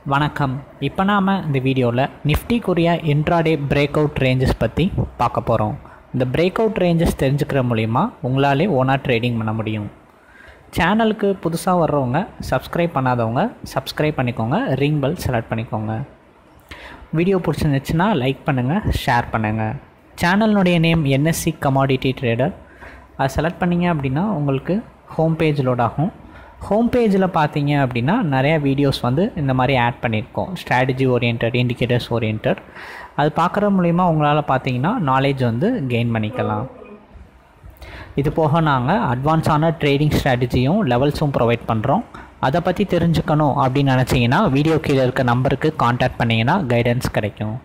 வணக்கம் இப்போ நாம் இந்த வீடியோவில் நிஃப்டிக்குரிய இன்ட்ராடே பிரேக் அவுட் ரேஞ்சஸ் பற்றி பார்க்க போகிறோம் இந்த பிரேக் அவுட் ரேஞ்சஸ் தெரிஞ்சுக்கிற மூலிமா உங்களாலே ஓனாக ட்ரேடிங் பண்ண முடியும் சேனலுக்கு புதுசாக வர்றவங்க சப்ஸ்கிரைப் பண்ணாதவங்க சப்ஸ்கிரைப் பண்ணிக்கோங்க ரிங் பெல் செலக்ட் பண்ணிக்கோங்க வீடியோ பிடிச்சிருந்துச்சுன்னா லைக் பண்ணுங்கள் ஷேர் பண்ணுங்கள் சேனலினுடைய நேம் என்எஸ்சி கமாடிட்டி ட்ரேடர் அதை செலக்ட் பண்ணிங்க அப்படின்னா உங்களுக்கு ஹோம் பேஜ் லோட் ஆகும் ஹோம் பேஜில் பார்த்தீங்க அப்படின்னா நிறையா வீடியோஸ் வந்து இந்த மாதிரி ஆட் பண்ணியிருக்கோம் ஸ்ட்ராட்டஜி ஓரியன்ட் இண்டிகேட்டர்ஸ் ஓரியன்ட் அது பார்க்குற மூலிமா உங்களால் பார்த்தீங்கன்னா நாலேஜ் வந்து கெயின் பண்ணிக்கலாம் இது போக நாங்கள் அட்வான்ஸான ட்ரேடிங் ஸ்ட்ராட்டஜியும் லெவல்ஸும் ப்ரொவைட் பண்ணுறோம் அதை பற்றி தெரிஞ்சுக்கணும் அப்படின்னு நினச்சிங்கன்னா வீடியோ கீழே இருக்க நம்பருக்கு காண்டாக்ட் பண்ணிங்கன்னா கைடன்ஸ் கிடைக்கும்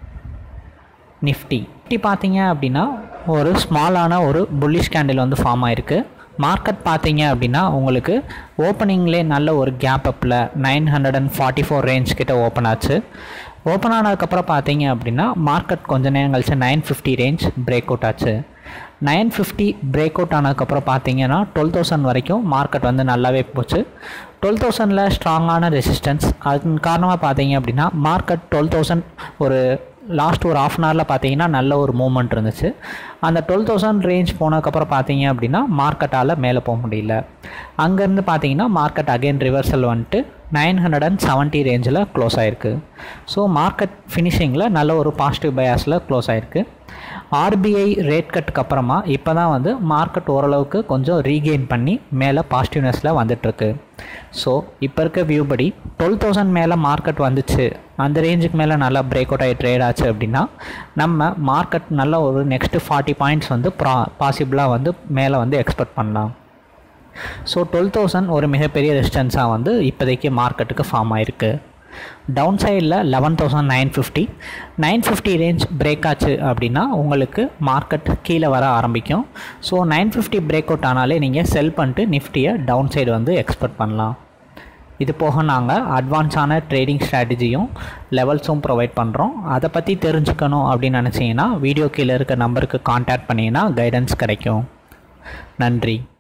நிஃப்டி நிஃப்டி பார்த்தீங்க அப்படின்னா ஒரு ஸ்மாலான ஒரு புல்லிஷ் கேண்டில் வந்து ஃபார்ம் ஆயிருக்கு மார்க்கெட் பார்த்தீங்க அப்படின்னா உங்களுக்கு ஓப்பனிங்லே நல்ல ஒரு கேப் அப்பில் nine hundred and forty four range கிட்ட ஓப்பன் ஆச்சு ஓப்பன் ஆனதுக்கப்புறம் பார்த்தீங்க அப்படின்னா மார்க்கெட் கொஞ்ச நேரம் கழிச்சு nine fifty range break out ஆச்சு நைன் ஃபிஃப்டி பிரேக் அவுட் ஆனதுக்கப்புறம் பார்த்தீங்கன்னா டுவெல் தௌசண்ட் வரைக்கும் மார்க்கெட் வந்து நல்லாவே போச்சு டுவெல் தௌசண்டில் ஸ்ட்ராங்கான ரெசிஸ்டன்ஸ் அதன் காரணமாக பார்த்தீங்க அப்படின்னா மார்க்கெட் டுவெல் தௌசண்ட் ஒரு லாஸ்ட் ஒரு ஆஃப் அன் ஹவரில் பார்த்தீங்கன்னா நல்ல ஒரு மூமெண்ட் இருந்துச்சு அந்த டுவெல் தௌசண்ட் ரேஞ்ச் போனதுக்கப்புறம் பார்த்தீங்க அப்படின்னா மார்க்கெட்டால் மேலே போக முடியல அங்கேருந்து பார்த்தீங்கன்னா மார்க்கெட் அகைன் ரிவர்சல் வந்துட்டு நைன் ஹண்ட்ரட் அண்ட் செவன்ட்டி ரேஞ்சில் க்ளோஸ் ஆகிருக்கு ஸோ மார்க்கெட் ஃபினிஷிங்கில் நல்ல ஒரு பாசிட்டிவ் பயாஸில் க்ளோஸ் ஆகிருக்கு ஆர்பிஐ ரேட் கட்டுக்கு அப்புறமா இப்போ தான் வந்து மார்க்கெட் ஓரளவுக்கு கொஞ்சம் ரீகெயின் பண்ணி மேலே பாசிட்டிவ்னஸில் வந்துட்டுருக்கு ஸோ இப்போ இருக்க வியூ படி டுவெல் தௌசண்ட் மேலே மார்க்கெட் வந்துச்சு அந்த ரேஞ்சுக்கு மேலே நல்லா பிரேக் அவுட் ஆகி ட்ரேட் ஆச்சு அப்படின்னா நம்ம மார்க்கெட் நல்ல ஒரு நெக்ஸ்ட்டு ஃபார்ட்டி பாயிண்ட்ஸ் வந்து ப்ரா பாசிபிளாக வந்து மேலே வந்து எக்ஸ்பெக்ட் பண்ணலாம் ஸோ டுவெல் தௌசண்ட் ஒரு மிகப்பெரிய ரெசிஸ்டன்ஸாக வந்து இப்போதைக்கு மார்க்கெட்டுக்கு ஃபார்ம் ஆயிருக்கு டவுன் சைடில் eleven thousand nine fifty nine fifty range break ஆச்சு அப்படின்னா உங்களுக்கு மார்க்கெட் கீழே வர ஆரம்பிக்கும் so nine fifty break out ஆனாலே நீங்கள் செல் பண்ணிட்டு நிஃப்டியை டவுன் சைடு வந்து எக்ஸ்பெக்ட் பண்ணலாம் இது போக நாங்கள் அட்வான்ஸான ட்ரேடிங் ஸ்ட்ராட்டஜியும் லெவல்ஸும் ப்ரொவைட் பண்ணுறோம் அதை பற்றி தெரிஞ்சுக்கணும் அப்படின்னு நினச்சிங்கன்னா வீடியோ கீழே இருக்க நம்பருக்கு காண்டாக்ட் பண்ணிங்கன்னா கைடன்ஸ் கிடைக்கும் நன்றி